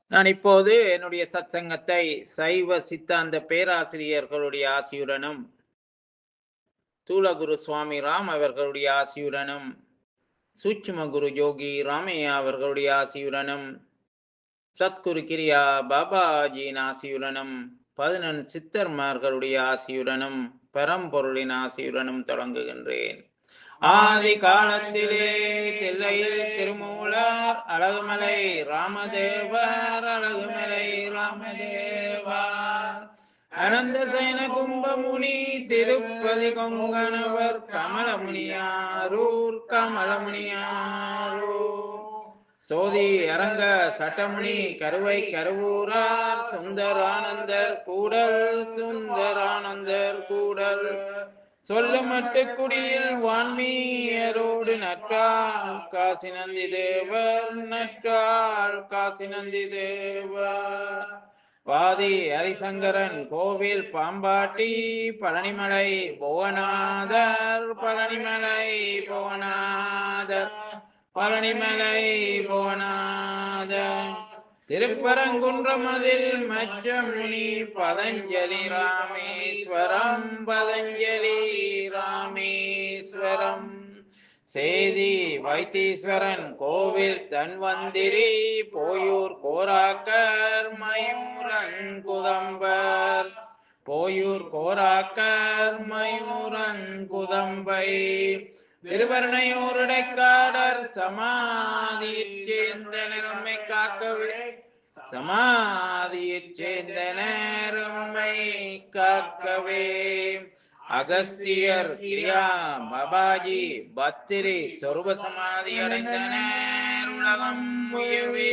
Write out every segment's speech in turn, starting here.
நான் இப்போது என்னுடைய சத்சங்கத்தை சைவ சித்தாந்த பேராசிரியர்களுடைய ஆசியுடனும் தூலகுரு சுவாமி ராம் அவர்களுடைய ஆசியுடனும் சூட்சும குரு யோகி ராமையா அவர்களுடைய ஆசியுடனும் சத்குரு கிரியா பாபாஜியின் ஆசியுடனும் பதினெண் சித்தர்மார்களுடைய ஆசியுடனும் பரம்பொருளின் ஆசியுடனும் தொடங்குகின்றேன் ஆதி காலத்திலே தில்லையில் திருமூலர் அழகுமலை ராமதேவர் அழகுமலை ராமதேவர் அனந்த சயன கும்பமுனி திருப்பதி கொங்கணவர் கமலமுனியாரூர் கமலமுனியாரூர் சோதி அரங்க சட்டமுனி கருவை கருவூரார் சுந்தரானந்தர் கூடல் சுந்தரானந்தர் கூடல் சொல்லுமட்டு குடியில் வான்மீயரோடு நற்றால் காசி நந்தி தேவர் நற்றால் காசி நந்தி தேவர் வாதி ஹரிசங்கரன் கோவில் பாம்பாட்டி பழனிமலை புவனாதர் பழனிமலை புவனாதர் பழனிமலை புவனாதர் திருப்பரங்குன்றமதில் மச்சமுனி பதஞ்சலி ராமேஸ்வரம் பதஞ்சலி ராமேஸ்வரம் சேதி வைத்தீஸ்வரன் கோவில் தன்வந்திரி போயூர் கோராக்கர் மயூரங்குதம்பர் போயூர் கோராக்கர் மயூரங்குதம்பை திருவர்ணையூருடைக்காடர் சமாதியில் சேர்ந்த நிறமை காக்கவே சமாதியில் சேர்ந்த நேரம்மை காக்கவே அகஸ்தியர் கிரியா பாபாஜி பத்திரி சொருப சமாதி அடைந்தனர் உலகம் முயவே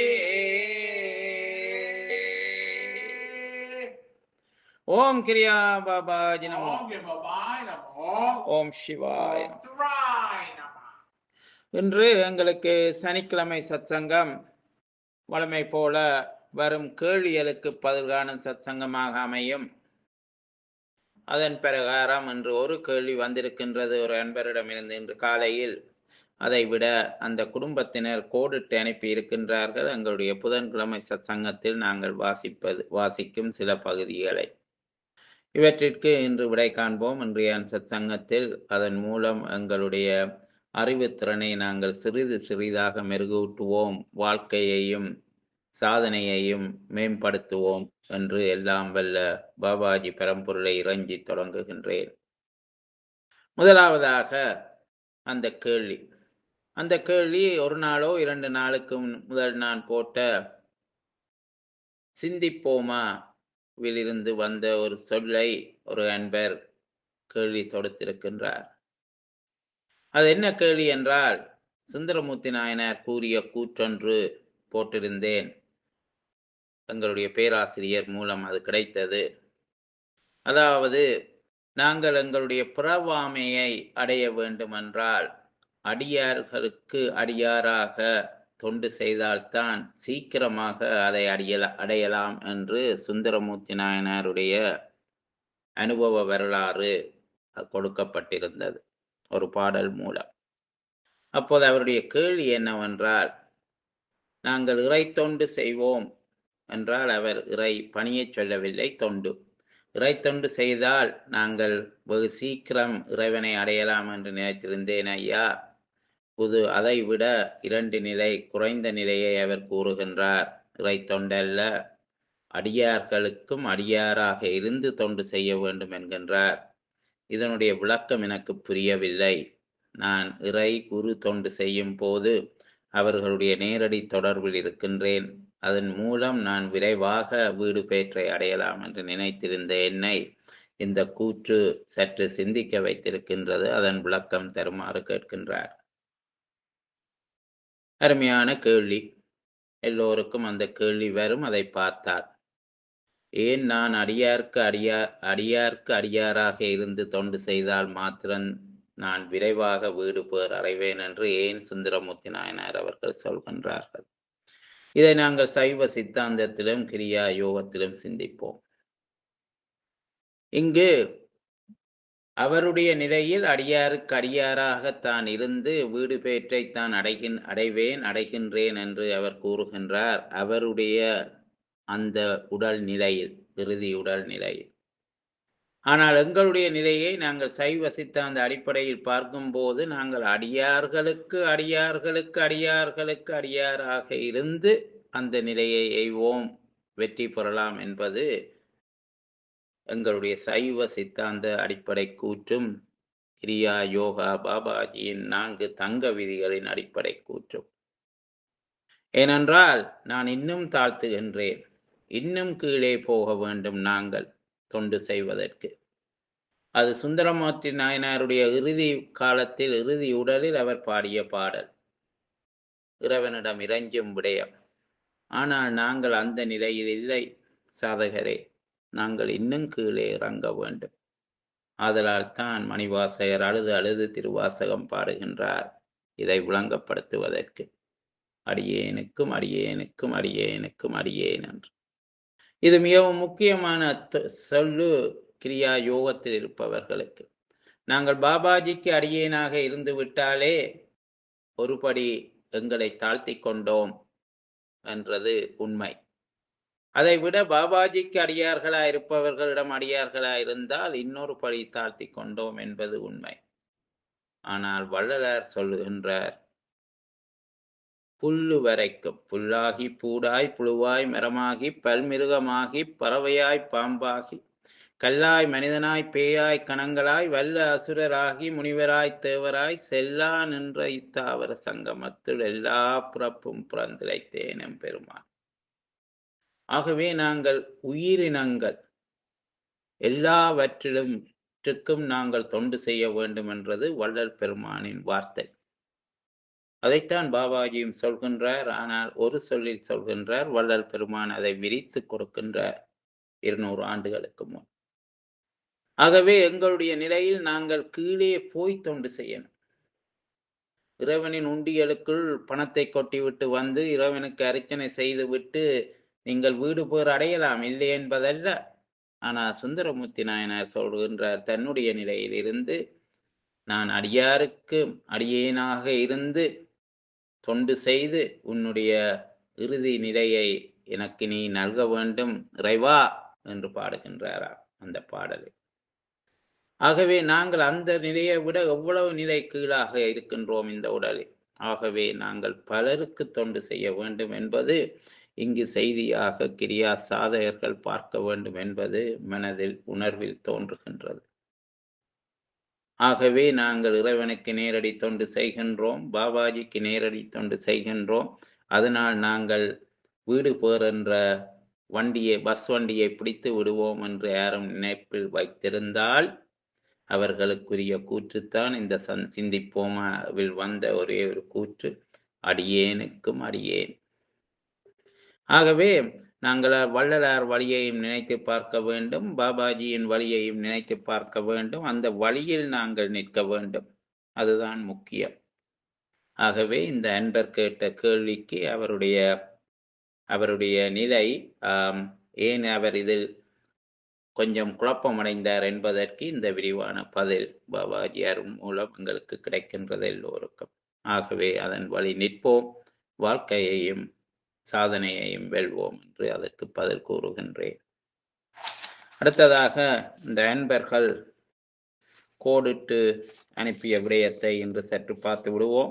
ஓம் கிரியா பாபாஜி நமோ ஓம் கிருபாய் நமோ ஓம் சிவாய ஓம் நமோ சிவாய் நமோ இன்று எங்களுக்கு சனிக்கிழமை சத்சங்கம் வழமை போல வரும் கேள்விகளுக்கு பதில் காணும் சத்சங்கமாக அமையும் அதன் பிரகாரம் இன்று ஒரு கேள்வி வந்திருக்கின்றது ஒரு அன்பரிடமிருந்து இன்று காலையில் அதை விட அந்த குடும்பத்தினர் கோடிட்டு அனுப்பி இருக்கின்றார்கள் எங்களுடைய புதன்கிழமை சத்சங்கத்தில் நாங்கள் வாசிப்பது வாசிக்கும் சில பகுதிகளை இவற்றிற்கு இன்று விடை காண்போம் இன்றைய சத்சங்கத்தில் அதன் மூலம் எங்களுடைய அறிவுத்திறனை நாங்கள் சிறிது சிறிதாக மெருகூட்டுவோம் வாழ்க்கையையும் சாதனையையும் மேம்படுத்துவோம் என்று எல்லாம் வல்ல பாபாஜி பரம்பொருளை இறைஞ்சி தொடங்குகின்றேன் முதலாவதாக அந்த கேள்வி அந்த கேள்வி ஒரு நாளோ இரண்டு நாளுக்கு முன் முதல் நான் போட்ட சிந்திப்போமா விலிருந்து வந்த ஒரு சொல்லை ஒரு அன்பர் கேள்வி தொடுத்திருக்கின்றார் அது என்ன கேள்வி என்றால் சுந்தரமூர்த்தி நாயனார் கூறிய கூற்றொன்று போட்டிருந்தேன் எங்களுடைய பேராசிரியர் மூலம் அது கிடைத்தது அதாவது நாங்கள் எங்களுடைய பிறவாமையை அடைய வேண்டுமென்றால் அடியார்களுக்கு அடியாராக தொண்டு செய்தால்தான் சீக்கிரமாக அதை அடையல அடையலாம் என்று சுந்தரமூர்த்தி நாயனாருடைய அனுபவ வரலாறு கொடுக்கப்பட்டிருந்தது ஒரு பாடல் மூலம் அப்போது அவருடைய கேள்வி என்னவென்றால் நாங்கள் இறை தொண்டு செய்வோம் என்றால் அவர் இறை பணியைச் சொல்லவில்லை தொண்டு இறை தொண்டு செய்தால் நாங்கள் வெகு சீக்கிரம் இறைவனை அடையலாம் என்று நினைத்திருந்தேன் ஐயா புது அதை விட இரண்டு நிலை குறைந்த நிலையை அவர் கூறுகின்றார் இறை தொண்டல்ல அடியார்களுக்கும் அடியாராக இருந்து தொண்டு செய்ய வேண்டும் என்கின்றார் இதனுடைய விளக்கம் எனக்கு புரியவில்லை நான் இறை குரு தொண்டு செய்யும் போது அவர்களுடைய நேரடி தொடர்பில் இருக்கின்றேன் அதன் மூலம் நான் விரைவாக வீடு பேற்றை அடையலாம் என்று நினைத்திருந்த என்னை இந்த கூற்று சற்று சிந்திக்க வைத்திருக்கின்றது அதன் விளக்கம் தருமாறு கேட்கின்றார் அருமையான கேள்வி எல்லோருக்கும் அந்த கேள்வி வரும் அதை பார்த்தார் ஏன் நான் அடியார்க்கு அடியா அடியார்க்கு அடியாராக இருந்து தொண்டு செய்தால் மாத்திரம் நான் விரைவாக வீடு பேர் அடைவேன் என்று ஏன் சுந்தரமூர்த்தி நாயனார் அவர்கள் சொல்கின்றார்கள் இதை நாங்கள் சைவ சித்தாந்தத்திலும் கிரியா யோகத்திலும் சிந்திப்போம் இங்கு அவருடைய நிலையில் அடியாருக்கு அடியாராக தான் இருந்து வீடு பேற்றை தான் அடைகின் அடைவேன் அடைகின்றேன் என்று அவர் கூறுகின்றார் அவருடைய அந்த உடல் நிலையில் இறுதி உடல் நிலையில் ஆனால் எங்களுடைய நிலையை நாங்கள் சைவ சித்தாந்த அடிப்படையில் பார்க்கும்போது நாங்கள் அடியார்களுக்கு அடியார்களுக்கு அடியார்களுக்கு அடியாராக இருந்து அந்த நிலையை எய்வோம் வெற்றி பெறலாம் என்பது எங்களுடைய சைவ சித்தாந்த அடிப்படை கூற்றும் கிரியா யோகா பாபாஜியின் நான்கு தங்க விதிகளின் அடிப்படை கூற்றும் ஏனென்றால் நான் இன்னும் தாழ்த்துகின்றேன் இன்னும் கீழே போக வேண்டும் நாங்கள் தொண்டு செய்வதற்கு அது சுந்தரமூர்த்தி நாயனாருடைய இறுதி காலத்தில் இறுதி உடலில் அவர் பாடிய பாடல் இறைவனிடம் இறைஞ்சும் விடயம் ஆனால் நாங்கள் அந்த நிலையில் இல்லை சாதகரே நாங்கள் இன்னும் கீழே இறங்க வேண்டும் ஆதலால் தான் மணிவாசகர் அழுது அழுது திருவாசகம் பாடுகின்றார் இதை விளங்கப்படுத்துவதற்கு அடியேனுக்கும் அடியேனுக்கும் அடியேனுக்கும் அடியேன் என்று இது மிகவும் முக்கியமான த- சொல்லு கிரியா யோகத்தில் இருப்பவர்களுக்கு நாங்கள் பாபாஜிக்கு அடியேனாக இருந்து விட்டாலே ஒருபடி எங்களை தாழ்த்தி கொண்டோம் என்றது உண்மை அதை விட பாபாஜிக்கு அடியார்களா இருப்பவர்களிடம் அடியார்களா இருந்தால் இன்னொரு படி தாழ்த்தி கொண்டோம் என்பது உண்மை ஆனால் வள்ளலார் சொல்லுகின்றார் புல்லு வரைக்கும் புல்லாகி பூடாய் புழுவாய் மரமாகி பல்மிருகமாகி பறவையாய் பாம்பாகி கல்லாய் மனிதனாய் பேயாய் கணங்களாய் வல்ல அசுரராகி முனிவராய் தேவராய் செல்லா நின்ற இத்தாவர சங்கமத்துள் எல்லா பிறப்பும் பிறந்திழைத்தேனும் பெருமான் ஆகவே நாங்கள் உயிரினங்கள் எல்லாவற்றிலும் ற்றுக்கும் நாங்கள் தொண்டு செய்ய வேண்டும் என்றது வள்ளல் பெருமானின் வார்த்தை அதைத்தான் பாபாஜியும் சொல்கின்றார் ஆனால் ஒரு சொல்லில் சொல்கின்றார் வள்ளல் பெருமான் அதை விரித்து கொடுக்கின்றார் இருநூறு ஆண்டுகளுக்கு முன் ஆகவே எங்களுடைய நிலையில் நாங்கள் கீழே போய் தொண்டு செய்யணும் இறைவனின் உண்டியலுக்குள் பணத்தை கொட்டிவிட்டு வந்து இறைவனுக்கு அர்ச்சனை செய்துவிட்டு நீங்கள் வீடு பேர் அடையலாம் இல்லை என்பதல்ல ஆனால் சுந்தரமூர்த்தி நாயனார் சொல்கின்றார் தன்னுடைய நிலையில் இருந்து நான் அடியாருக்கு அடியேனாக இருந்து தொண்டு செய்து உன்னுடைய இறுதி நிலையை எனக்கு நீ நல்க வேண்டும் இறைவா என்று பாடுகின்றாரா அந்த பாடலில் ஆகவே நாங்கள் அந்த நிலையை விட எவ்வளவு நிலை கீழாக இருக்கின்றோம் இந்த உடலில் ஆகவே நாங்கள் பலருக்கு தொண்டு செய்ய வேண்டும் என்பது இங்கு செய்தியாக கிரியா சாதகர்கள் பார்க்க வேண்டும் என்பது மனதில் உணர்வில் தோன்றுகின்றது ஆகவே நாங்கள் இறைவனுக்கு நேரடி தொண்டு செய்கின்றோம் பாபாஜிக்கு நேரடி தொண்டு செய்கின்றோம் அதனால் நாங்கள் வீடு பேர் என்ற வண்டியை பஸ் வண்டியை பிடித்து விடுவோம் என்று யாரும் நினைப்பில் வைத்திருந்தால் அவர்களுக்குரிய கூற்றுத்தான் இந்த சன் சிந்திப்போமாவில் வந்த ஒரே ஒரு கூற்று அடியேனுக்கும் அடியேன் ஆகவே நாங்கள் வள்ளலார் வழியையும் நினைத்து பார்க்க வேண்டும் பாபாஜியின் வழியையும் நினைத்து பார்க்க வேண்டும் அந்த வழியில் நாங்கள் நிற்க வேண்டும் அதுதான் முக்கியம் ஆகவே இந்த அன்பர் கேட்ட கேள்விக்கு அவருடைய அவருடைய நிலை ஆம், ஏன் அவர் இதில் கொஞ்சம் குழப்பமடைந்தார் என்பதற்கு இந்த விரிவான பதில் பாபாஜியார் மூலம் எங்களுக்கு கிடைக்கின்றது எல்லோருக்கும் ஆகவே அதன் வழி நிற்போம் வாழ்க்கையையும் சாதனையையும் வெல்வோம் என்று அதற்கு பதில் கூறுகின்றேன் அடுத்ததாக இந்த அன்பர்கள் கோடிட்டு அனுப்பிய விடயத்தை இன்று சற்று பார்த்து விடுவோம்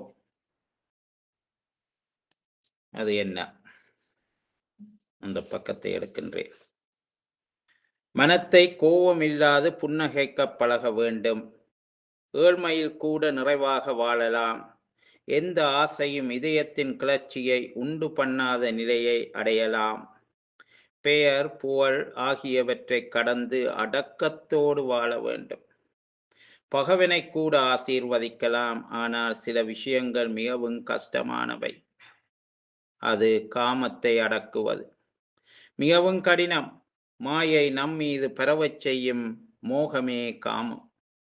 அது என்ன அந்த பக்கத்தை எடுக்கின்றேன் மனத்தை கோபமில்லாது புன்னகைக்க பழக வேண்டும் ஏழ்மையில் கூட நிறைவாக வாழலாம் எந்த ஆசையும் இதயத்தின் கிளர்ச்சியை உண்டு பண்ணாத நிலையை அடையலாம் பெயர் புகழ் ஆகியவற்றை கடந்து அடக்கத்தோடு வாழ வேண்டும் பகவனை கூட ஆசீர்வதிக்கலாம் ஆனால் சில விஷயங்கள் மிகவும் கஷ்டமானவை அது காமத்தை அடக்குவது மிகவும் கடினம் மாயை நம் மீது பரவச் செய்யும் மோகமே காமம்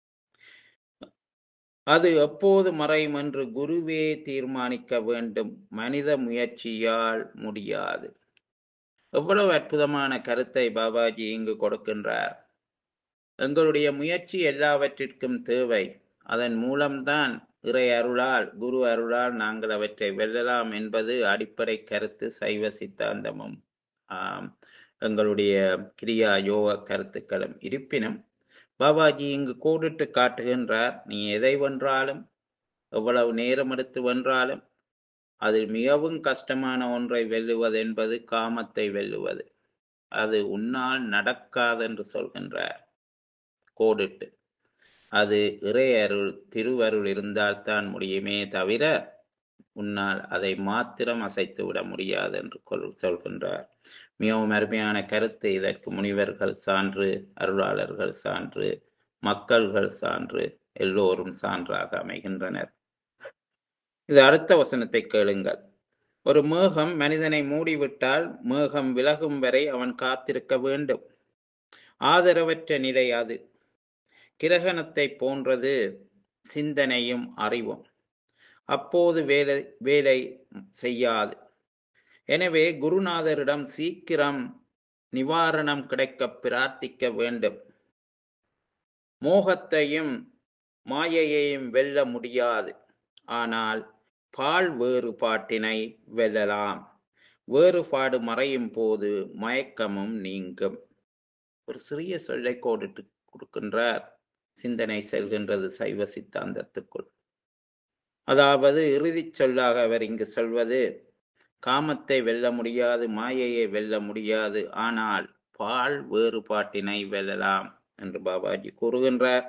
அது எப்போது மறையும் என்று குருவே தீர்மானிக்க வேண்டும் மனித முயற்சியால் முடியாது எவ்வளவு அற்புதமான கருத்தை பாபாஜி இங்கு கொடுக்கின்றார் எங்களுடைய முயற்சி எல்லாவற்றிற்கும் தேவை அதன் மூலம்தான் இறை அருளால் குரு அருளால் நாங்கள் அவற்றை வெல்லலாம் என்பது அடிப்படை கருத்து சைவ சித்தாந்தமும் ஆம், எங்களுடைய கிரியா யோக கருத்துக்களும் இருப்பினும் பாபாஜி இங்கு கோடிட்டு காட்டுகின்றார் நீ எதை வென்றாலும் எவ்வளவு நேரம் எடுத்து வென்றாலும் அதில் மிகவும் கஷ்டமான ஒன்றை வெல்லுவது என்பது காமத்தை வெல்லுவது அது உன்னால் நடக்காது என்று சொல்கின்றார் கோடிட்டு அது இறையருள் திருவருள் இருந்தால்தான் முடியுமே தவிர உன்னால் அதை மாத்திரம் அசைத்து விட முடியாது என்று கொல்- சொல்கின்றார் மிகவும் அருமையான கருத்து இதற்கு முனிவர்கள் சான்று அருளாளர்கள் சான்று மக்கள்கள் சான்று எல்லோரும் சான்றாக அமைகின்றனர் இது அடுத்த வசனத்தை கேளுங்கள் ஒரு மேகம் மனிதனை மூடிவிட்டால் மேகம் விலகும் வரை அவன் காத்திருக்க வேண்டும் ஆதரவற்ற நிலை அது கிரகணத்தை போன்றது சிந்தனையும் அறிவும் அப்போது வேலை வேலை செய்யாது எனவே குருநாதரிடம் சீக்கிரம் நிவாரணம் கிடைக்க பிரார்த்திக்க வேண்டும் மோகத்தையும் மாயையையும் வெல்ல முடியாது ஆனால் பால் வேறுபாட்டினை வெல்லலாம் வேறுபாடு மறையும் போது மயக்கமும் நீங்கும் ஒரு சிறிய சொல்லை கோடிட்டு கொடுக்கின்றார் சிந்தனை செல்கின்றது சைவ சித்தாந்தத்துக்குள் அதாவது இறுதிச் சொல்லாக அவர் இங்கு சொல்வது காமத்தை வெல்ல முடியாது மாயையை வெல்ல முடியாது ஆனால் பால் வேறுபாட்டினை வெல்லலாம் என்று பாபாஜி கூறுகின்றார்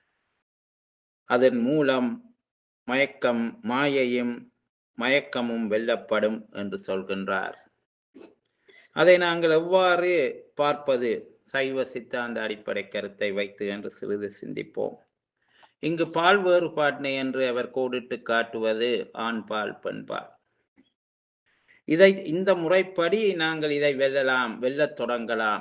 அதன் மூலம் மயக்கம் மாயையும் மயக்கமும் வெல்லப்படும் என்று சொல்கின்றார் அதை நாங்கள் எவ்வாறு பார்ப்பது சைவ சித்தாந்த அடிப்படை கருத்தை வைத்து என்று சிறிது சிந்திப்போம் இங்கு பால் வேறுபாட்டினை என்று அவர் கோடிட்டு காட்டுவது ஆண் பால் பெண் பால் இதை இந்த முறைப்படி நாங்கள் இதை வெல்லலாம் வெல்லத் தொடங்கலாம்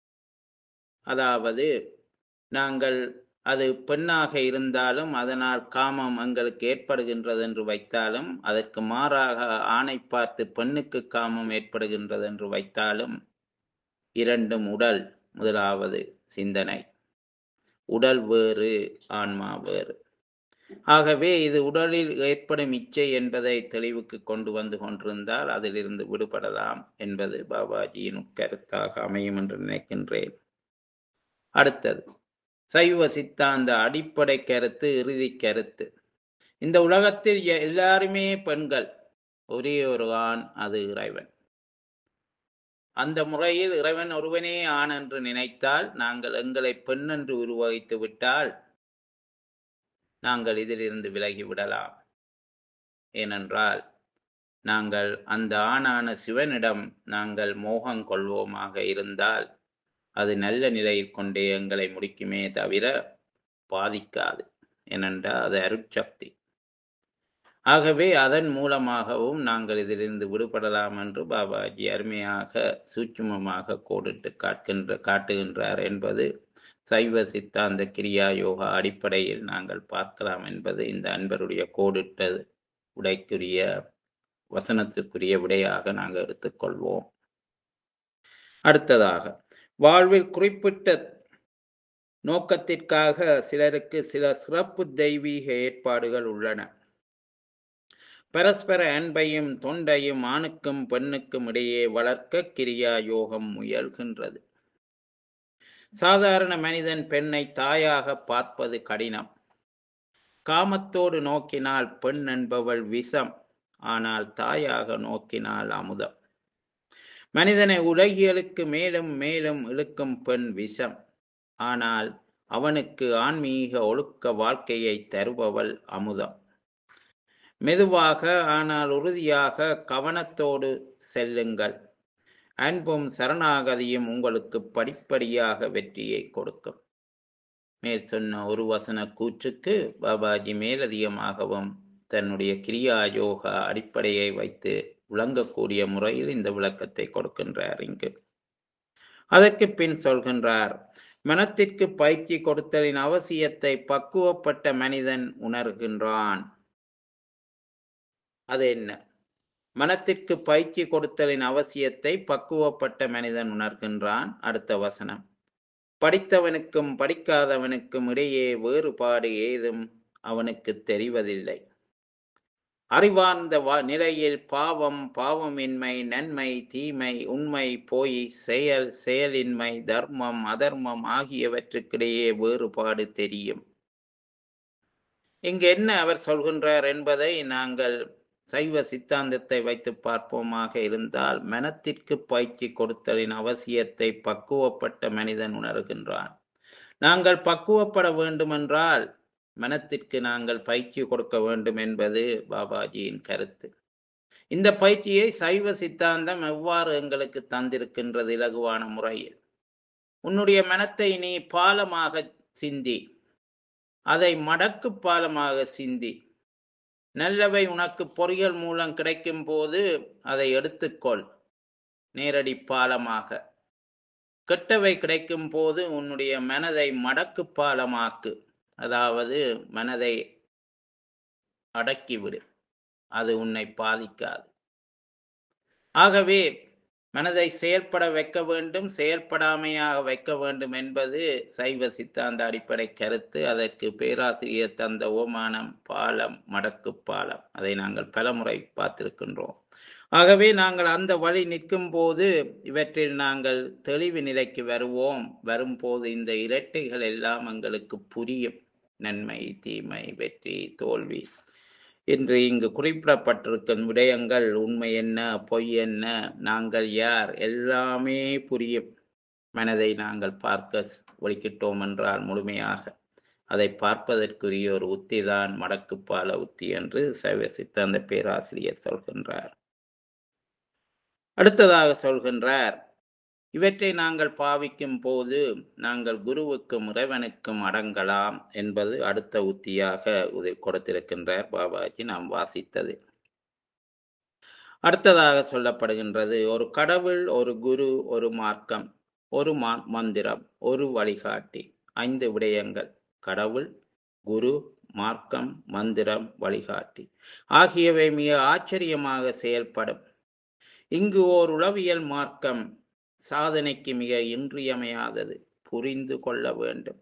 அதாவது நாங்கள் அது பெண்ணாக இருந்தாலும் அதனால் காமம் எங்களுக்கு ஏற்படுகின்றது என்று வைத்தாலும் அதற்கு மாறாக ஆணை பார்த்து பெண்ணுக்கு காமம் ஏற்படுகின்றது என்று வைத்தாலும் இரண்டும் உடல் முதலாவது சிந்தனை உடல் வேறு ஆன்மா வேறு ஆகவே இது உடலில் ஏற்படும் இச்சை என்பதை தெளிவுக்கு கொண்டு வந்து கொண்டிருந்தால் அதிலிருந்து விடுபடலாம் என்பது பாபாஜியின் கருத்தாக அமையும் என்று நினைக்கின்றேன் அடுத்தது சைவ சித்தாந்த அடிப்படை கருத்து இறுதி கருத்து இந்த உலகத்தில் எ- எல்லாருமே பெண்கள் ஒரே ஒரு ஆண் அது இறைவன் அந்த முறையில் இறைவன் ஒருவனே ஆண் என்று நினைத்தால் நாங்கள் எங்களை பெண் என்று உருவகித்து விட்டால் நாங்கள் இதிலிருந்து விலகி விடலாம் ஏனென்றால் நாங்கள் அந்த ஆணான சிவனிடம் நாங்கள் மோகம் கொள்வோமாக இருந்தால் அது நல்ல நிலையில் கொண்டே எங்களை முடிக்குமே தவிர பாதிக்காது ஏனென்றால் அது அருட்சக்தி ஆகவே அதன் மூலமாகவும் நாங்கள் இதிலிருந்து விடுபடலாம் என்று பாபாஜி அருமையாக சூட்சுமமாக கோடிட்டு காட்டுகின்ற காட்டுகின்றார் என்பது சைவ சித்தாந்த கிரியா யோகா அடிப்படையில் நாங்கள் பார்க்கலாம் என்பது இந்த அன்பருடைய கோடிட்ட உடைக்குரிய வசனத்துக்குரிய விடையாக நாங்கள் எடுத்துக்கொள்வோம் அடுத்ததாக வாழ்வில் குறிப்பிட்ட நோக்கத்திற்காக சிலருக்கு சில சிறப்பு தெய்வீக ஏற்பாடுகள் உள்ளன பரஸ்பர அன்பையும் தொண்டையும் ஆணுக்கும் பெண்ணுக்கும் இடையே வளர்க்க கிரியா யோகம் முயல்கின்றது சாதாரண மனிதன் பெண்ணை தாயாக பார்ப்பது கடினம் காமத்தோடு நோக்கினால் பெண் என்பவள் விஷம் ஆனால் தாயாக நோக்கினால் அமுதம் மனிதனை உலகியலுக்கு மேலும் மேலும் இழுக்கும் பெண் விஷம் ஆனால் அவனுக்கு ஆன்மீக ஒழுக்க வாழ்க்கையை தருபவள் அமுதம் மெதுவாக ஆனால் உறுதியாக கவனத்தோடு செல்லுங்கள் அன்பும் சரணாகதியும் உங்களுக்கு படிப்படியாக வெற்றியை கொடுக்கும் மேற் சொன்ன ஒரு வசன கூற்றுக்கு பாபாஜி மேலதிகமாகவும் தன்னுடைய கிரியா யோகா அடிப்படையை வைத்து விளங்கக்கூடிய முறையில் இந்த விளக்கத்தை கொடுக்கின்றார் இங்கு அதற்கு பின் சொல்கின்றார் மனத்திற்கு பயிற்சி கொடுத்தலின் அவசியத்தை பக்குவப்பட்ட மனிதன் உணர்கின்றான் அது என்ன மனத்திற்கு பயிற்சி கொடுத்தலின் அவசியத்தை பக்குவப்பட்ட மனிதன் உணர்கின்றான் அடுத்த வசனம் படித்தவனுக்கும் படிக்காதவனுக்கும் இடையே வேறுபாடு ஏதும் அவனுக்கு தெரிவதில்லை அறிவார்ந்த வா நிலையில் பாவம் பாவமின்மை நன்மை தீமை உண்மை பொய் செயல் செயலின்மை தர்மம் அதர்மம் ஆகியவற்றுக்கிடையே வேறுபாடு தெரியும் இங்கு என்ன அவர் சொல்கின்றார் என்பதை நாங்கள் சைவ சித்தாந்தத்தை வைத்து பார்ப்போமாக இருந்தால் மனத்திற்கு பயிற்சி கொடுத்தலின் அவசியத்தை பக்குவப்பட்ட மனிதன் உணர்கின்றான் நாங்கள் பக்குவப்பட வேண்டுமென்றால் மனத்திற்கு நாங்கள் பயிற்சி கொடுக்க வேண்டும் என்பது பாபாஜியின் கருத்து இந்த பயிற்சியை சைவ சித்தாந்தம் எவ்வாறு எங்களுக்கு தந்திருக்கின்றது இலகுவான முறையில் உன்னுடைய மனத்தை நீ பாலமாக சிந்தி அதை மடக்கு பாலமாக சிந்தி நல்லவை உனக்கு பொறியியல் மூலம் கிடைக்கும் போது அதை எடுத்துக்கொள் நேரடி பாலமாக கெட்டவை கிடைக்கும் போது உன்னுடைய மனதை மடக்கு பாலமாக்கு அதாவது மனதை அடக்கிவிடு அது உன்னை பாதிக்காது ஆகவே மனதை செயல்பட வைக்க வேண்டும் செயல்படாமையாக வைக்க வேண்டும் என்பது சைவ சித்தாந்த அடிப்படை கருத்து அதற்கு பேராசிரியர் தந்த ஓமானம் பாலம் மடக்கு பாலம் அதை நாங்கள் பலமுறை பார்த்திருக்கின்றோம் ஆகவே நாங்கள் அந்த வழி நிற்கும் போது இவற்றில் நாங்கள் தெளிவு நிலைக்கு வருவோம் வரும்போது இந்த இரட்டைகள் எல்லாம் எங்களுக்கு புரியும் நன்மை தீமை வெற்றி தோல்வி இன்று இங்கு குறிப்பிடப்பட்டிருக்கும் விடயங்கள் உண்மை என்ன பொய் என்ன நாங்கள் யார் எல்லாமே புரியும் மனதை நாங்கள் பார்க்க ஒழிக்கிட்டோம் என்றால் முழுமையாக அதை பார்ப்பதற்குரிய ஒரு உத்தி தான் மடக்குப்பால உத்தி என்று சைவ சித்தாந்த பேராசிரியர் சொல்கின்றார் அடுத்ததாக சொல்கின்றார் இவற்றை நாங்கள் பாவிக்கும் போது நாங்கள் குருவுக்கும் இறைவனுக்கும் அடங்கலாம் என்பது அடுத்த உத்தியாக உதவி கொடுத்திருக்கின்றார் பாபாஜி நாம் வாசித்தது அடுத்ததாக சொல்லப்படுகின்றது ஒரு கடவுள் ஒரு குரு ஒரு மார்க்கம் ஒரு மா- மந்திரம் ஒரு வழிகாட்டி ஐந்து விடயங்கள் கடவுள் குரு மார்க்கம் மந்திரம் வழிகாட்டி ஆகியவை மிக ஆச்சரியமாக செயல்படும் இங்கு ஓர் உளவியல் மார்க்கம் சாதனைக்கு மிக இன்றியமையாதது புரிந்து கொள்ள வேண்டும்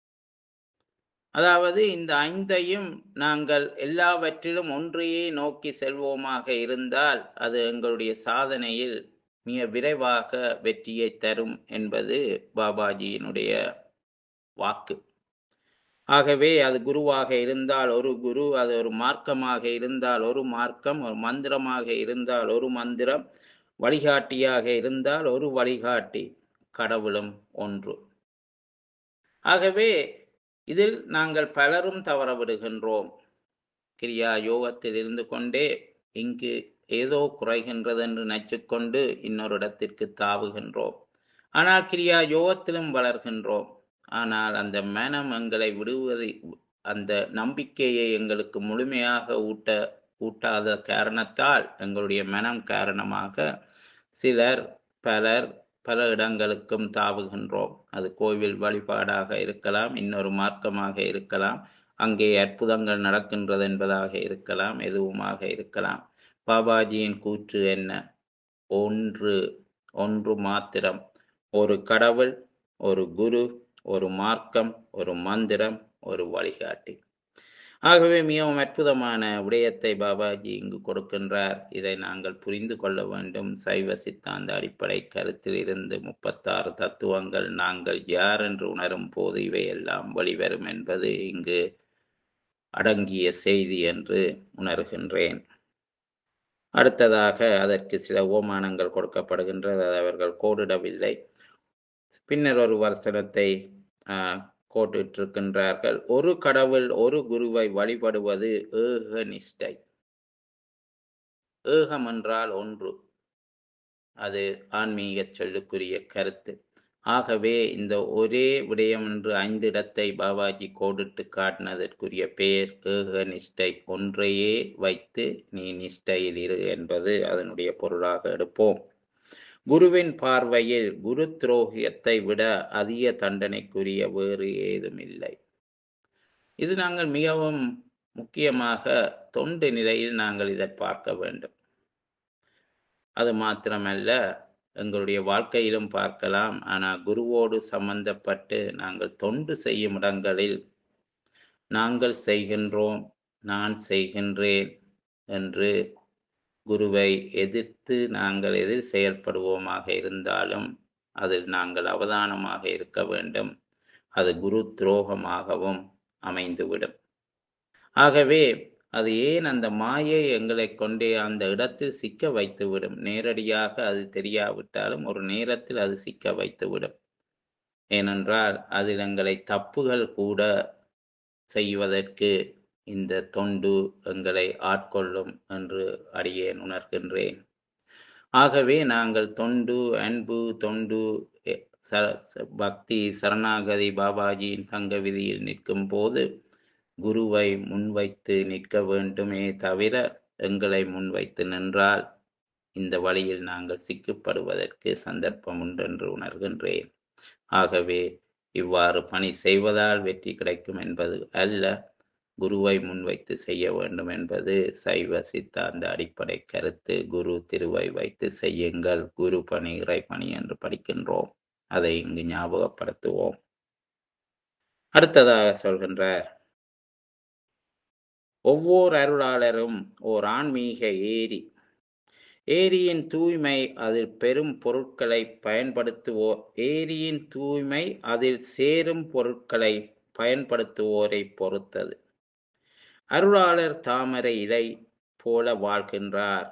அதாவது இந்த ஐந்தையும் நாங்கள் எல்லாவற்றிலும் ஒன்றையே நோக்கி செல்வோமாக இருந்தால் அது எங்களுடைய சாதனையில் மிக விரைவாக வெற்றியை தரும் என்பது பாபாஜியினுடைய வாக்கு ஆகவே அது குருவாக இருந்தால் ஒரு குரு அது ஒரு மார்க்கமாக இருந்தால் ஒரு மார்க்கம் ஒரு மந்திரமாக இருந்தால் ஒரு மந்திரம் வழிகாட்டியாக இருந்தால் ஒரு வழிகாட்டி கடவுளும் ஒன்று ஆகவே இதில் நாங்கள் பலரும் தவறவிடுகின்றோம் கிரியா யோகத்தில் இருந்து கொண்டே இங்கு ஏதோ குறைகின்றது என்று நினைச்சுக்கொண்டு இன்னொரு இடத்திற்கு தாவுகின்றோம் ஆனால் கிரியா யோகத்திலும் வளர்கின்றோம் ஆனால் அந்த மனம் எங்களை விடுவதை அந்த நம்பிக்கையை எங்களுக்கு முழுமையாக ஊட்ட ஊட்டாத காரணத்தால் எங்களுடைய மனம் காரணமாக சிலர் பலர் பல இடங்களுக்கும் தாவுகின்றோம் அது கோவில் வழிபாடாக இருக்கலாம் இன்னொரு மார்க்கமாக இருக்கலாம் அங்கே அற்புதங்கள் நடக்கின்றது என்பதாக இருக்கலாம் எதுவுமாக இருக்கலாம் பாபாஜியின் கூற்று என்ன ஒன்று ஒன்று மாத்திரம் ஒரு கடவுள் ஒரு குரு ஒரு மார்க்கம் ஒரு மந்திரம் ஒரு வழிகாட்டி ஆகவே மிகவும் அற்புதமான விடயத்தை பாபாஜி இங்கு கொடுக்கின்றார் இதை நாங்கள் புரிந்து கொள்ள வேண்டும் சைவ சித்தாந்த அடிப்படை கருத்தில் இருந்து முப்பத்தாறு தத்துவங்கள் நாங்கள் யார் என்று உணரும் போது இவையெல்லாம் வெளிவரும் என்பது இங்கு அடங்கிய செய்தி என்று உணர்கின்றேன் அடுத்ததாக அதற்கு சில ஓமானங்கள் கொடுக்கப்படுகின்றது அதை அவர்கள் கோடிடவில்லை பின்னர் ஒரு வசனத்தை ஆஹ், கோடிட்டிருக்கின்றார்கள் ஒரு கடவுள் ஒரு குருவை வழிபடுவது ஏக நிஷ்டை ஏகம் என்றால் ஒன்று அது ஆன்மீக சொல்லுக்குரிய கருத்து ஆகவே இந்த ஒரே விடயம் என்று ஐந்து இடத்தை பாபாஜி கோடிட்டு காட்டினதற்குரிய பெயர் ஏக நிஷ்டை ஒன்றையே வைத்து நீ நிஷ்டையில் இரு என்பது அதனுடைய பொருளாக எடுப்போம் குருவின் பார்வையில் குரு துரோகியத்தை விட அதிக தண்டனைக்குரிய வேறு ஏதும் இல்லை இது நாங்கள் மிகவும் முக்கியமாக தொண்டு நிலையில் நாங்கள் இதை பார்க்க வேண்டும் அது மாத்திரமல்ல எங்களுடைய வாழ்க்கையிலும் பார்க்கலாம் ஆனால் குருவோடு சம்பந்தப்பட்டு நாங்கள் தொண்டு செய்யும் இடங்களில் நாங்கள் செய்கின்றோம் நான் செய்கின்றேன் என்று குருவை எதிர்த்து நாங்கள் எதிர் செயல்படுவோமாக இருந்தாலும் அதில் நாங்கள் அவதானமாக இருக்க வேண்டும் அது குரு துரோகமாகவும் அமைந்துவிடும் ஆகவே அது ஏன் அந்த மாயை எங்களை கொண்டே அந்த இடத்தில் சிக்க வைத்துவிடும் நேரடியாக அது தெரியாவிட்டாலும் ஒரு நேரத்தில் அது சிக்க வைத்துவிடும் ஏனென்றால் அதில் எங்களை தப்புகள் கூட செய்வதற்கு இந்த தொண்டு எங்களை ஆட்கொள்ளும் என்று அடியேன் உணர்கின்றேன் ஆகவே நாங்கள் தொண்டு அன்பு தொண்டு எ- ச- ச- பக்தி சரணாகதி பாபாஜியின் தங்க விதியில் நிற்கும் போது குருவை முன்வைத்து நிற்க வேண்டுமே தவிர எங்களை முன்வைத்து நின்றால் இந்த வழியில் நாங்கள் சிக்கப்படுவதற்கு சந்தர்ப்பம் உண்டென்று உணர்கின்றேன் ஆகவே இவ்வாறு பணி செய்வதால் வெற்றி கிடைக்கும் என்பது அல்ல குருவை முன்வைத்து செய்ய வேண்டும் என்பது சைவ சித்தாந்த அடிப்படை கருத்து குரு திருவை வைத்து செய்யுங்கள் குரு பணி இறை பணி என்று படிக்கின்றோம் அதை இங்கு ஞாபகப்படுத்துவோம் அடுத்ததாக சொல்கின்றார் ஒவ்வொரு அருளாளரும் ஓர் ஆன்மீக ஏரி ஏரியின் தூய்மை அதில் பெரும் பொருட்களை பயன்படுத்துவோர் ஏரியின் தூய்மை அதில் சேரும் பொருட்களை பயன்படுத்துவோரை பொறுத்தது அருளாளர் தாமரை இலை போல வாழ்கின்றார்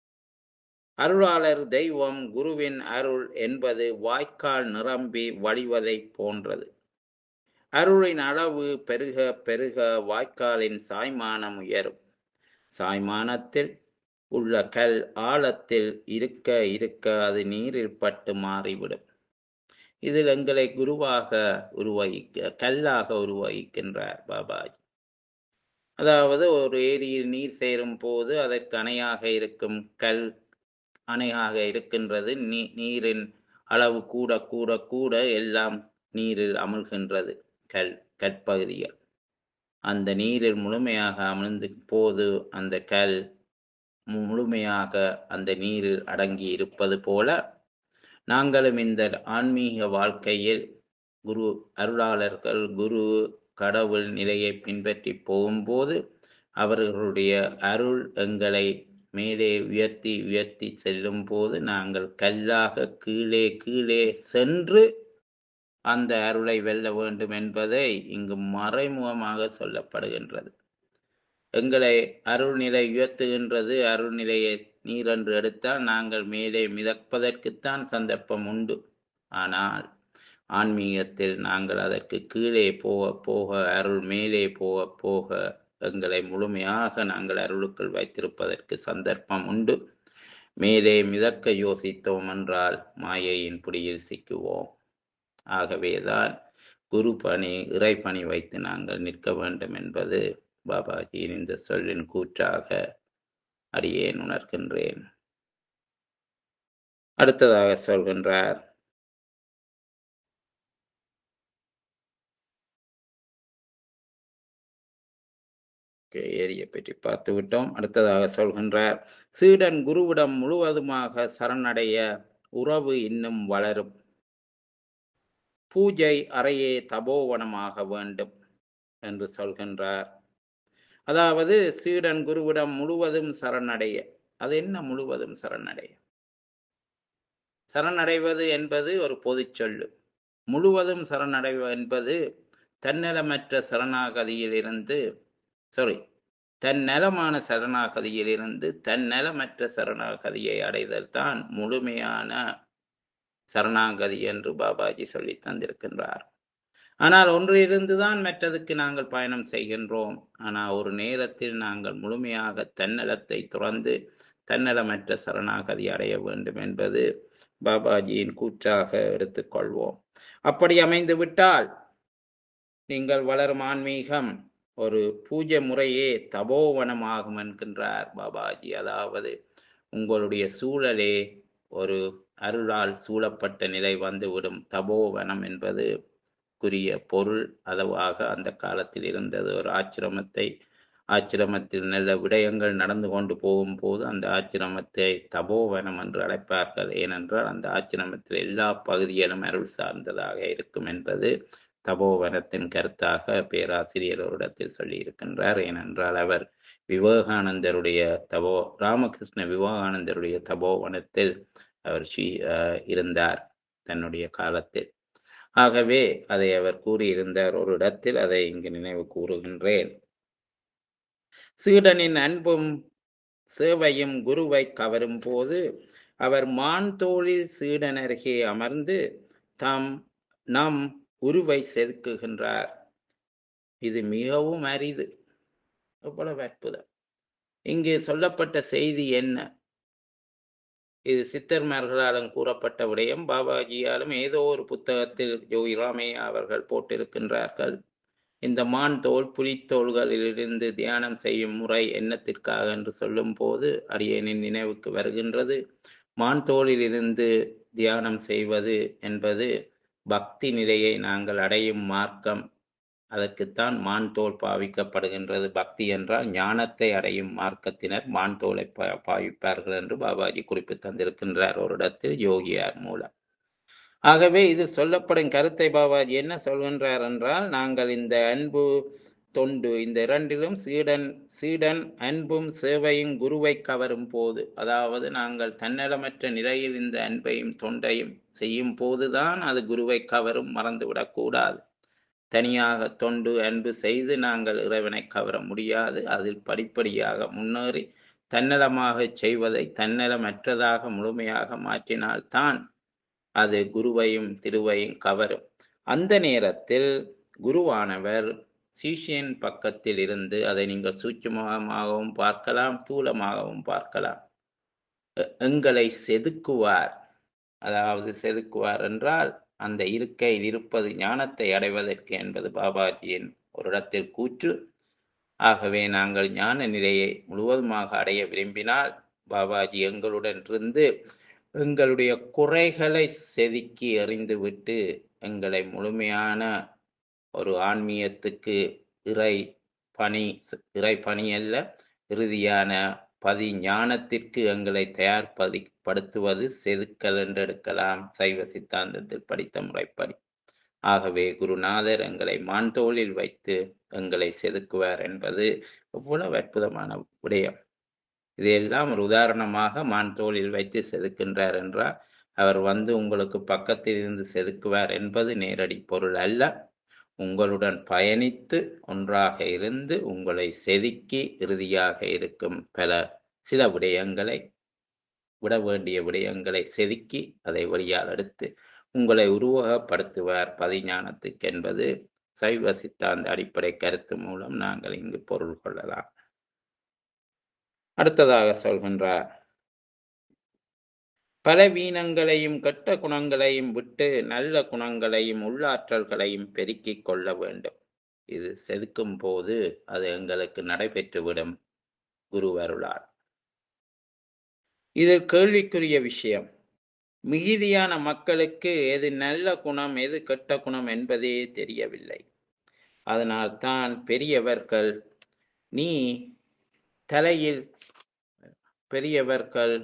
அருளாளர் தெய்வம் குருவின் அருள் என்பது வாய்க்கால் நிரம்பி வழிவதை போன்றது அருளின் அளவு பெருக பெருக வாய்க்காலின் சாய்மானம் உயரும் சாய்மானத்தில் உள்ள கல் ஆழத்தில் இருக்க இருக்க அது நீரில் பட்டு மாறிவிடும் இதில் எங்களை குருவாக உருவகிக்க கல்லாக உருவகிக்கின்றார் பாபாஜி அதாவது ஒரு ஏரியில் நீர் சேரும் போது அதற்கு அணையாக இருக்கும் கல் அணையாக இருக்கின்றது நீ நீரின் அளவு கூட கூட கூட எல்லாம் நீரில் அமிழ்கின்றது கல் கற்பகுதிகள் அந்த நீரில் முழுமையாக அமிழ்ந்த போது அந்த கல் மு- முழுமையாக அந்த நீரில் அடங்கி இருப்பது போல நாங்களும் இந்த ஆன்மீக வாழ்க்கையில் குரு அருளாளர்கள் குரு கடவுள் நிலையை பின்பற்றி போகும்போது அவர்களுடைய அருள் எங்களை மேலே உயர்த்தி உயர்த்தி செல்லும் போது நாங்கள் கல்லாக கீழே கீழே சென்று அந்த அருளை வெல்ல வேண்டும் என்பதை இங்கு மறைமுகமாக சொல்லப்படுகின்றது எங்களை அருள்நிலை உயர்த்துகின்றது அருள்நிலையை நீரென்று எடுத்தால் நாங்கள் மேலே மிதப்பதற்குத்தான் சந்தர்ப்பம் உண்டு ஆனால் ஆன்மீகத்தில் நாங்கள் அதற்கு கீழே போக போக அருள் மேலே போக போக எங்களை முழுமையாக நாங்கள் அருளுக்குள் வைத்திருப்பதற்கு சந்தர்ப்பம் உண்டு மேலே மிதக்க யோசித்தோம் என்றால் மாயையின் பிடியில் சிக்குவோம் ஆகவேதான் குரு பணி இறை பணி வைத்து நாங்கள் நிற்க வேண்டும் என்பது பாபாஜியின் இந்த சொல்லின் கூற்றாக அடியேன் உணர்கின்றேன் அடுத்ததாக சொல்கின்றார் Okay, ஏரியை பற்றி பார்த்து விட்டோம் அடுத்ததாக சொல்கின்றார் சீடன் குருவிடம் முழுவதுமாக சரணடைய உறவு இன்னும் வளரும் பூஜை அறையே தபோவனமாக வேண்டும் என்று சொல்கின்றார் அதாவது சீடன் குருவிடம் முழுவதும் சரணடைய அது என்ன முழுவதும் சரணடைய சரணடைவது என்பது ஒரு பொதுச் சொல்லு முழுவதும் சரணடைவது என்பது தன்னலமற்ற சரணாகதியில் இருந்து சாரி தன்னலமான சரணாகதியில் இருந்து தன்னலமற்ற சரணாகதியை அடைதல் தான் முழுமையான சரணாகதி என்று பாபாஜி சொல்லி தந்திருக்கின்றார் ஆனால் ஒன்றிலிருந்து தான் மற்றதுக்கு நாங்கள் பயணம் செய்கின்றோம் ஆனால் ஒரு நேரத்தில் நாங்கள் முழுமையாக தன்னலத்தை துறந்து தன்னலமற்ற சரணாகதி அடைய வேண்டும் என்பது பாபாஜியின் கூற்றாக எடுத்துக்கொள்வோம் அப்படி அமைந்து விட்டால் நீங்கள் வளரும் ஆன்மீகம் ஒரு பூஜை முறையே தபோவனமாகும் என்கின்றார் பாபாஜி அதாவது உங்களுடைய சூழலே ஒரு அருளால் சூழப்பட்ட நிலை வந்துவிடும் தபோவனம் என்பது குறிய பொருள் அதுவாக அந்த காலத்தில் இருந்தது ஒரு ஆச்சிரமத்தை ஆச்சிரமத்தில் நல்ல விடயங்கள் நடந்து கொண்டு போகும்போது அந்த ஆச்சிரமத்தை தபோவனம் என்று அழைப்பார்கள் ஏனென்றால் அந்த ஆச்சிரமத்தில் எல்லா பகுதிகளும் அருள் சார்ந்ததாக இருக்கும் என்பது தபோவனத்தின் கருத்தாக பேராசிரியர் ஒரு இடத்தில் சொல்லியிருக்கின்றார் ஏனென்றால் அவர் விவேகானந்தருடைய தபோ ராமகிருஷ்ண விவேகானந்தருடைய தபோவனத்தில் அவர் ஸ்ரீ அஹ், இருந்தார் தன்னுடைய காலத்தில் ஆகவே அதை அவர் கூறியிருந்தார் ஒரு இடத்தில் அதை இங்கு நினைவு கூறுகின்றேன் சீடனின் அன்பும் சேவையும் குருவை கவரும் போது அவர் மான் தோளில் சீடன் அருகே அமர்ந்து தம் நம் குருவை செதுக்குகின்றார் இது மிகவும் அரிது எவ்வளவு அற்புதம் இங்கு சொல்லப்பட்ட செய்தி என்ன இது சித்தர்மார்களாலும் கூறப்பட்ட விடயம் பாபாஜியாலும் ஏதோ ஒரு புத்தகத்தில் யோகி ராமையா அவர்கள் போட்டிருக்கின்றார்கள் இந்த மான் தோல் புலித்தோள்களிலிருந்து தியானம் செய்யும் முறை என்னத்திற்காக என்று சொல்லும் போது அடியேனின் நினைவுக்கு வருகின்றது மான் தோலிலிருந்து தியானம் செய்வது என்பது பக்தி நிலையை நாங்கள் அடையும் மார்க்கம் அதற்குத்தான் மான் தோல் பாவிக்கப்படுகின்றது பக்தி என்றால் ஞானத்தை அடையும் மார்க்கத்தினர் மான் தோலை பா- பாவிப்பார்கள் என்று பாபாஜி குறிப்பு தந்திருக்கின்றார் ஒரு இடத்தில் யோகியார் மூலம் ஆகவே இதில் சொல்லப்படும் கருத்தை பாபாஜி என்ன சொல்கின்றார் என்றால் நாங்கள் இந்த அன்பு தொண்டு இந்த இரண்டிலும் சீடன் சீடன் அன்பும் சேவையும் குருவை கவரும் போது அதாவது நாங்கள் தன்னலமற்ற நிலையில் இந்த அன்பையும் தொண்டையும் செய்யும் போதுதான் அது குருவை கவரும் மறந்துவிடக் கூடாது தனியாக தொண்டு அன்பு செய்து நாங்கள் இறைவனை கவர முடியாது அதில் படிப்படியாக முன்னேறி தன்னலமாக செய்வதை தன்னலமற்றதாக முழுமையாக மாற்றினால்தான் அது குருவையும் திருவையும் கவரும் அந்த நேரத்தில் குருவானவர் சீஷியன் பக்கத்தில் இருந்து அதை நீங்கள் சூட்சுமமாகவும் பார்க்கலாம் தூலமாகவும் பார்க்கலாம் எ- எங்களை செதுக்குவார் அதாவது செதுக்குவார் என்றால் அந்த இருக்கையில் இருப்பது ஞானத்தை அடைவதற்கு என்பது பாபாஜியின் ஒரு இடத்தில் கூற்று ஆகவே நாங்கள் ஞான நிலையை முழுவதுமாக அடைய விரும்பினால் பாபாஜி எங்களுடன் இருந்து எங்களுடைய குறைகளை செதுக்கி எறிந்துவிட்டு எங்களை முழுமையான ஒரு ஆன்மீகத்துக்கு இறை பணி இறை பணி அல்ல இறுதியான பதி ஞானத்திற்கு எங்களை தயார்பதி படுத்துவது செதுக்கல் என்று எடுக்கலாம் சைவ சித்தாந்தத்தில் படித்த முறைப்படி ஆகவே குருநாதர் எங்களை மான்தோளில் வைத்து எங்களை செதுக்குவார் என்பது எவ்வளவு அற்புதமான விடயம் இதையெல்லாம் ஒரு உதாரணமாக மான் தோளில் வைத்து செதுக்கின்றார் என்றால் அவர் வந்து உங்களுக்கு பக்கத்தில் இருந்து செதுக்குவார் என்பது நேரடி பொருள் அல்ல உங்களுடன் பயணித்து ஒன்றாக இருந்து உங்களை செதுக்கி இறுதியாக இருக்கும் பல சில விடயங்களை விட வேண்டிய விடயங்களை செதுக்கி அதை வழியால் எடுத்து உங்களை உருவகப்படுத்துவார் பதிஞானத்துக்கு என்பது சைவ சித்தாந்த அடிப்படை கருத்து மூலம் நாங்கள் இங்கு பொருள் கொள்ளலாம் அடுத்ததாக சொல்கின்றார் பலவீனங்களையும் கெட்ட குணங்களையும் விட்டு நல்ல குணங்களையும் உள்ளாற்றல்களையும் பெருக்கிக் கொள்ள வேண்டும் இது செதுக்கும் போது அது எங்களுக்கு நடைபெற்றுவிடும் குருவருளால் இது கேள்விக்குரிய விஷயம் மிகுதியான மக்களுக்கு எது நல்ல குணம் எது கெட்ட குணம் என்பதே தெரியவில்லை அதனால் தான் பெரியவர்கள் நீ தலையில் பெரியவர்கள்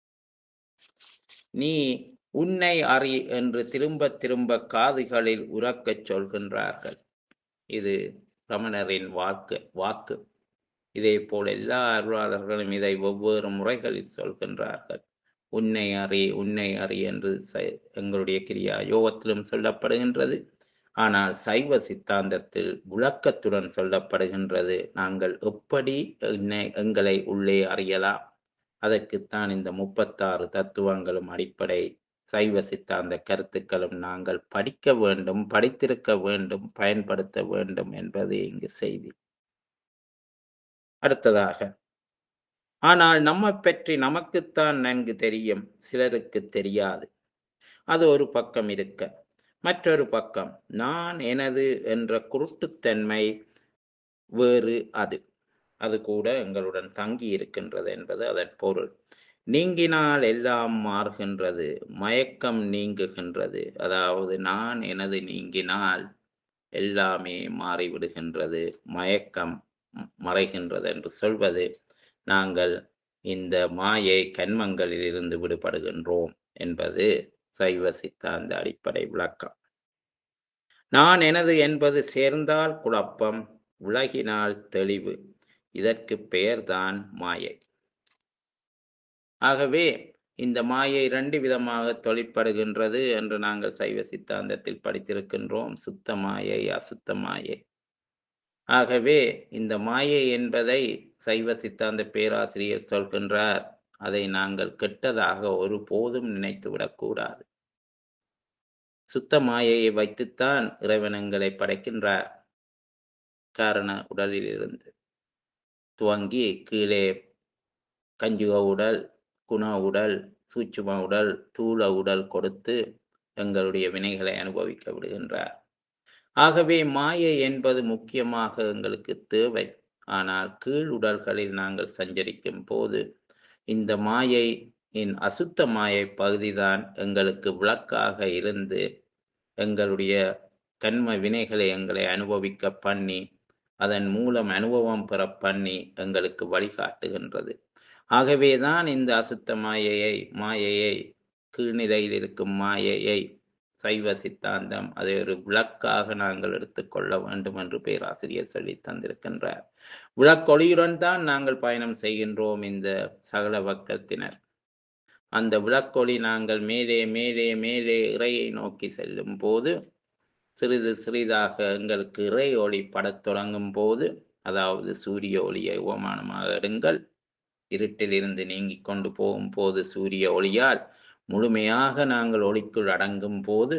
நீ உன்னை அறி என்று திரும்ப திரும்ப காதுகளில் உறக்கச் சொல்கின்றார்கள் இது ரமணரின் வாக்கு வாக்கு இதே போல் எல்லா அருளாளர்களும் இதை ஒவ்வொரு முறைகளில் சொல்கின்றார்கள் உன்னை அறி உன்னை அறி என்று சை- எங்களுடைய கிரியா யோகத்திலும் சொல்லப்படுகின்றது ஆனால் சைவ சித்தாந்தத்தில் விளக்கத்துடன் சொல்லப்படுகின்றது நாங்கள் எப்படி என்னை எங்களை உள்ளே அறியலாம் அதற்குத்தான் இந்த முப்பத்தாறு தத்துவங்களும் அடிப்படை சைவ சித்தாந்த கருத்துக்களும் நாங்கள் படிக்க வேண்டும் படித்திருக்க வேண்டும் பயன்படுத்த வேண்டும் என்பது இங்கு செய்தி அடுத்ததாக ஆனால் நம்மை பற்றி நமக்குத்தான் நன்கு தெரியும் சிலருக்கு தெரியாது அது ஒரு பக்கம் இருக்க மற்றொரு பக்கம் நான் எனது என்ற குருட்டுத்தன்மை வேறு அது அது கூட எங்களுடன் தங்கி இருக்கின்றது என்பது அதன் பொருள் நீங்கினால் எல்லாம் மாறுகின்றது மயக்கம் நீங்குகின்றது அதாவது நான் எனது நீங்கினால் எல்லாமே மாறிவிடுகின்றது மயக்கம் ம், மறைகின்றது என்று சொல்வது நாங்கள் இந்த மாயை கண்மங்களில் இருந்து விடுபடுகின்றோம் என்பது சைவ சித்தாந்த அடிப்படை விளக்கம் நான் எனது என்பது சேர்ந்தால் குழப்பம் விலகினால் தெளிவு இதற்கு பெயர்தான் மாயை ஆகவே இந்த மாயை இரண்டு விதமாக தொழிற்படுகின்றது என்று நாங்கள் சைவ சித்தாந்தத்தில் படித்திருக்கின்றோம் சுத்த மாயை அசுத்த மாயை ஆகவே இந்த மாயை என்பதை சைவ சித்தாந்த பேராசிரியர் சொல்கின்றார் அதை நாங்கள் கெட்டதாக ஒருபோதும் நினைத்து விடக்கூடாது சுத்த மாயையை வைத்துத்தான் இறைவனங்களை படைக்கின்றார் காரண உடலில் இருந்து துவங்கி கீழே கஞ்சுக உடல் குண உடல் சூட்சும உடல் தூள உடல் கொடுத்து எங்களுடைய வினைகளை அனுபவிக்க விடுகின்றார் ஆகவே மாயை என்பது முக்கியமாக எங்களுக்கு தேவை ஆனால் கீழ் உடல்களில் நாங்கள் சஞ்சரிக்கும் போது இந்த மாயை இன் அசுத்த மாயை பகுதிதான் எங்களுக்கு விளக்காக இருந்து எங்களுடைய கண்ம வினைகளை எங்களை அனுபவிக்க பண்ணி அதன் மூலம் அனுபவம் பெற பண்ணி எங்களுக்கு வழிகாட்டுகின்றது ஆகவேதான் இந்த அசுத்த மாயையை மாயையை கீழ்நிலையில் இருக்கும் மாயையை சைவ சித்தாந்தம் அதை ஒரு விளக்காக நாங்கள் எடுத்துக்கொள்ள வேண்டும் என்று பேராசிரியர் சொல்லி தந்திருக்கின்றார் விளக்கொளியுடன் தான் நாங்கள் பயணம் செய்கின்றோம் இந்த சகல வக்கத்தினர் அந்த விளக்கொளி நாங்கள் மேலே மேலே மேலே இறையை நோக்கி செல்லும் போது சிறிது சிறிதாக எங்களுக்கு இறை ஒளி படத் தொடங்கும் போது அதாவது சூரிய ஒளியை உபமானமாக எடுங்கள் இருட்டில் இருந்து நீங்கிக் கொண்டு போகும் போது சூரிய ஒளியால் முழுமையாக நாங்கள் ஒளிக்குள் அடங்கும் போது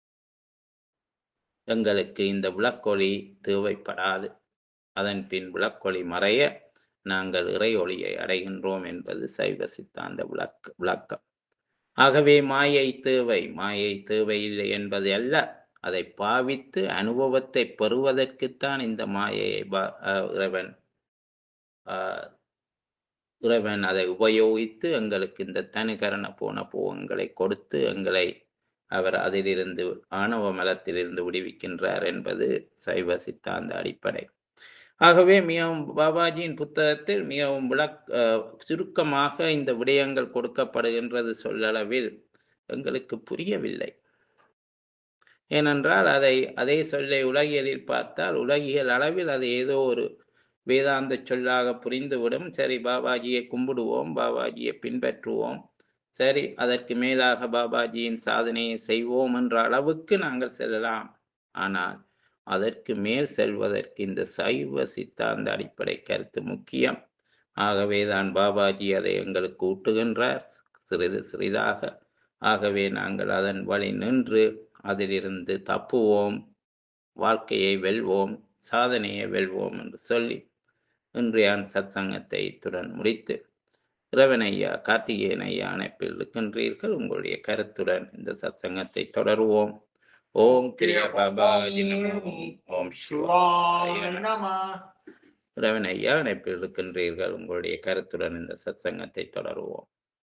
எங்களுக்கு இந்த விளக்கொளி தேவைப்படாது அதன் பின் விளக்கொளி மறைய நாங்கள் இறை ஒளியை அடைகின்றோம் என்பது சைவ சித்தாந்த விளக்க விளக்கம் ஆகவே மாயை தேவை மாயை தேவையில்லை என்பது அல்ல அதை பாவித்து அனுபவத்தை பெறுவதற்குத்தான் இந்த மாயையை பா- அஹ் இறைவன் ஆஹ் இறைவன் அதை உபயோகித்து எங்களுக்கு இந்த தனிகரண போன போகங்களை கொடுத்து எங்களை அவர் அதிலிருந்து ஆணவ மலத்திலிருந்து விடுவிக்கின்றார் என்பது சைவ சித்தாந்த அடிப்படை ஆகவே மிகவும் பாபாஜியின் புத்தகத்தில் மிகவும் விளக் அஹ், சுருக்கமாக இந்த விடயங்கள் கொடுக்கப்படுகின்றது சொல்லளவில் எங்களுக்கு புரியவில்லை ஏனென்றால் அதை அதே சொல்லை உலகியலில் பார்த்தால் உலகியல் அளவில் அது ஏதோ ஒரு வேதாந்த சொல்லாக புரிந்துவிடும் சரி பாபாஜியை கும்பிடுவோம் பாபாஜியை பின்பற்றுவோம் சரி அதற்கு மேலாக பாபாஜியின் சாதனையை செய்வோம் என்ற அளவுக்கு நாங்கள் செல்லலாம் ஆனால் அதற்கு மேல் செல்வதற்கு இந்த சைவ சித்தாந்த அடிப்படை கருத்து முக்கியம் ஆகவேதான் பாபாஜி அதை எங்களுக்கு ஊட்டுகின்றார் சிறிது சிறிதாக ஆகவே நாங்கள் அதன் வழி நின்று அதிலிருந்து தப்புவோம் வாழ்க்கையை வெல்வோம் சாதனையை வெல்வோம் என்று சொல்லி இன்றைய சத்சங்கத்தை இத்துடன் முடித்து இறைவன் ஐயா கார்த்திகேயன் ஐயா அணைப்பில் இருக்கின்றீர்கள் உங்களுடைய கருத்துடன் இந்த சத்சங்கத்தை தொடருவோம் ஓம் கிரிய பாபாஜி நமோ ஓம் சிவாய சிவாய நமோ. நம இறைவன் ஐயா அணைப்பில் இருக்கின்றீர்கள் உங்களுடைய கருத்துடன் இந்த சத்சங்கத்தை தொடருவோம்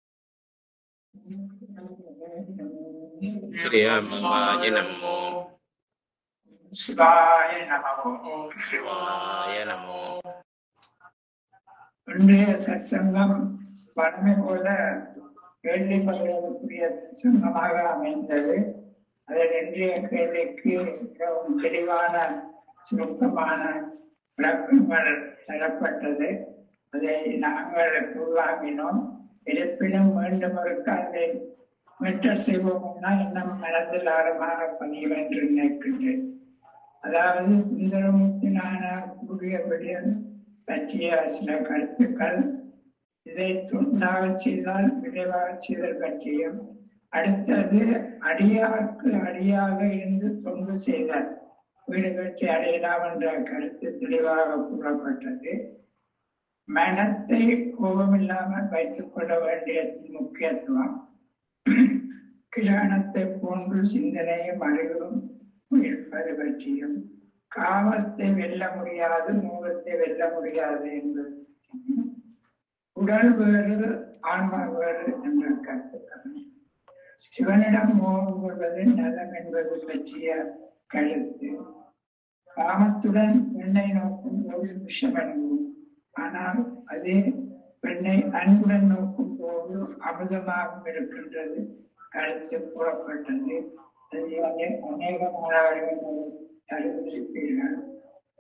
கிரிய பாபாஜி நமோ சிவாய நமோ சிவாய சிவாய நமோ இன்றைய சத்சங்கம் வழமை போல கேள்வி பதிலுக்குரிய சங்கமாக அமைந்தது அதில் இன்றைய கேள்விக்கு மிகவும் தெளிவான சுருக்கமான விளக்கங்கள் தரப்பட்டது அதை நாங்கள் உருவாக்கினோம் இருப்பினும் மீண்டும் ஒருக்க அதை மெட்டர் செய்வோம்னா இன்னும் மனதில் ஆழமாக பதிய என்று நினைக்கின்றேன் அதாவது சுந்தரமூர்த்தி நானார் கூறிய விடயம் பற்றிய சில கருத்துக்கள் இதை துண்டாக செய்தால் விரைவாக செய்தல் பற்றியும் அடுத்தது அடியாருக்கு அடியாக இருந்து தொண்டு செய்தல் வீடு கட்டி அடையலாம் என்ற கருத்து தெளிவாக கூறப்பட்டது மனத்தை கோபமில்லாமல் வைத்துக் கொள்ள வேண்டிய முக்கியத்துவம் கிரகணத்தை போன்று சிந்தனையும் அறிவும் இருப்பது பற்றியும் காமத்தை வெல்ல முடியாது மோகத்தை வெல்ல முடியாது என்பது உடல் வேறு ஆன்மா வேறு என்ற கருத்துக்கள் சிவனிடம் மோகம் கொள்வது நலம் என்பது பற்றிய கருத்து காமத்துடன் பெண்ணை நோக்கும் போது விஷமடைவோம் ஆனால் அதே பெண்ணை அன்புடன் நோக்கும் போது அமிர்தமாகவும் இருக்கின்றது கருத்து கூறப்பட்டது அதை அநே- அநேக மாணவர்கள் அறிந்திருப்பீர்கள்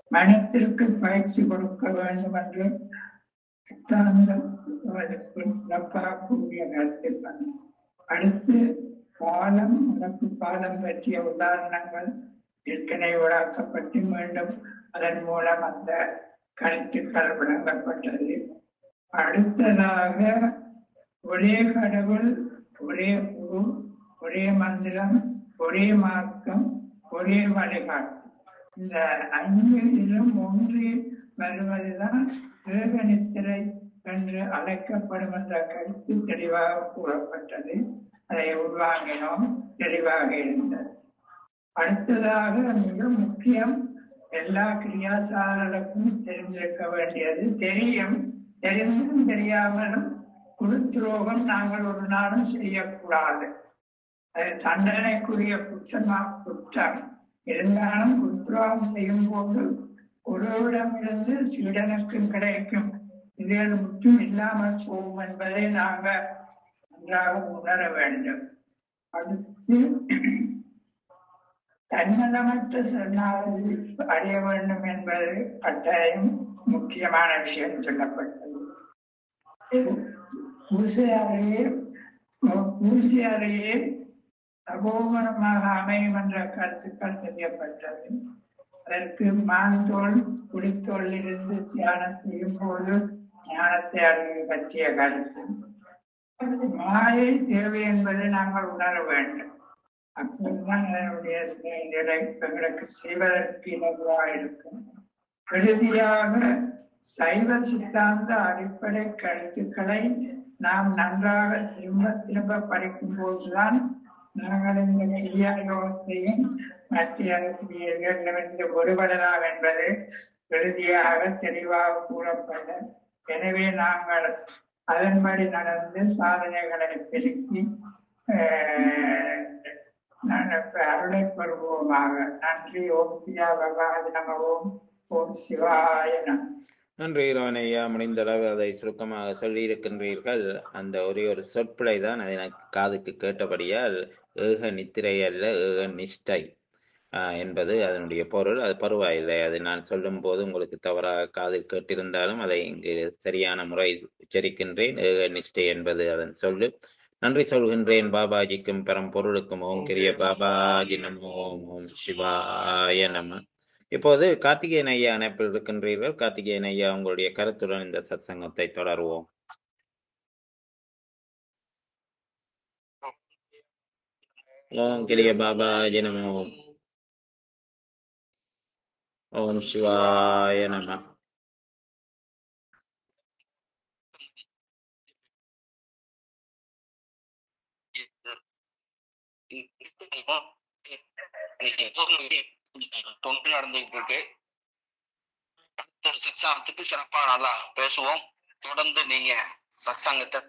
மனத்திற்கு பயிற்சி கொடுக்க வேண்டும் என்று சித்தாந்தம் அதற்கு சிறப்பாக கூறிய கருத்தில் அடுத்து பாலம் உனக்கு பாலம் பற்றிய உதாரணங்கள் ஏற்கனவே விளக்கப்பட்டு மீண்டும் அதன் மூலம் அந்த கருத்துக்கள் விளங்கப்பட்டது அடுத்ததாக ஒரே கடவுள் ஒரே குரு ஒரே மந்திரம் ஒரே மார்க்கம் ஒரே வழிகாட்டு இந்த ஐந்திலும் ஒன்றி வருவதுதான் ஏகநித்திரை என்று அழைக்கப்படும் என்ற கருத்து தெளிவாக கூறப்பட்டது அதை உள்வாங்கினோம் தெளிவாக இருந்தது அடுத்ததாக மிக முக்கியம் எல்லா கிரியாசாரர்களுக்கும் தெரிந்திருக்க வேண்டியது தெரியும் தெரிந்தும் தெரியாமலும் குருத்துரோகம் நாங்கள் ஒரு நாளும் செய்யக்கூடாது அது தண்டனைக்குரிய குற்றமா குற்றம் இருந்தாலும் குருத்துரோகம் செய்யும் போது குருவிடமிருந்து சீடனுக்கும் கிடைக்கும் இதில் முற்றும் இல்லாமல் போகும் என்பதை நாங்கள் நன்றாக உணர வேண்டும் அடுத்து தன்னலமற்ற சரணாகதி அடைய வேண்டும் என்பது கட்டாயம் முக்கியமான விஷயம் சொல்லப்பட்டது பூசையாரையே பூசையாரையே தபோகரமாக அமையும் என்ற கருத்துக்கள் தெரியப்பட்டது அதற்கு மாந்தோல் குடித்தோல் இருந்து தியானம் செய்யும் போது ஞானத்தை அடைய பற்றிய கருத்து மாயை தேவை என்பதை நாங்கள் உணர வேண்டும் அப்போதுதான் அதனுடைய நிலை எங்களுக்கு செய்வதற்கு இலகுவாக இருக்கும் இறுதியாக சைவ சித்தாந்த அடிப்படை கருத்துக்களை நாம் நன்றாக திரும்ப திரும்ப படிக்கும் போதுதான் நாங்கள் இந்த கிரியாயோகத்தையும் மத்தியிலிருந்து ஒருபடலாம் என்பது இறுதியாக தெளிவாக கூறப்பட எனவே நாங்கள் அதன்படி நடந்து சாதனைகளை பெருக்கி அருளை பெறுவோமாக நன்றி ஓம் பியா பகவான் நம ஓம் ஓம் சிவாய நம நன்றி ரோனையா முடிந்தளவு அதை சுருக்கமாக சொல்லியிருக்கின்றீர்கள் அந்த ஒரே ஒரு சொற்பிழை தான் அதை எனக்கு காதுக்கு கேட்டபடியால் ஏக நித்திரை அல்ல ஏக நிஷ்டை என்பது அதனுடைய பொருள் அது பருவாயில்லை அது நான் சொல்லும் போது உங்களுக்கு தவறாக காது கேட்டிருந்தாலும் அதை இங்கு சரியான முறை உச்சரிக்கின்றேன் ஏக நிஷ்டை என்பது அதன் சொல்லு நன்றி சொல்கின்றேன் பாபாஜிக்கும் பரம்பொருளுக்கும் ஓம் கிரிய பாபாஜி நமோ ஓம் சிவாய நம இப்போது கார்த்திகேயன் ஐயா அணைப்பில் இருக்கின்றீர்கள் கார்த்திகேயன் ஐயா உங்களுடைய கருத்துடன் இந்த சத்சங்கத்தை தொடருவோம் ஓம் கிரிய பாபாஜி நமோ ஓம் சிவாய நம தொண்டு நடந்துகிட்டு இருக்கு சத்சாங்கத்துக்கு சிறப்பா நல்லா பேசுவோம் தொடர்ந்து நீங்க சத்சாங்கத்தை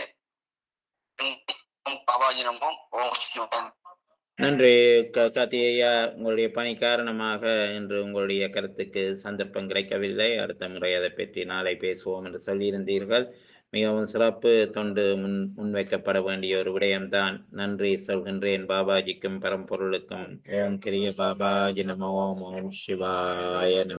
பாபாஜி நம்பும் ஓம் சிவம் நன்றி கார்த்திகேயா உங்களுடைய பணி காரணமாக இன்று உங்களுடைய கருத்துக்கு சந்தர்ப்பம் கிடைக்கவில்லை அடுத்த முறை அதை பற்றி நாளை பேசுவோம் என்று சொல்லியிருந்தீர்கள் மிகவும் சிறப்பு தொண்டு முன் முன்வைக்கப்பட வேண்டிய ஒரு விடயம்தான் நன்றி சொல்கின்றேன் பாபாஜிக்கும் பரம்பொருளுக்கும் ஓம் கிரிய பாபாஜி நம ஓம் ஓம் சிவாய நம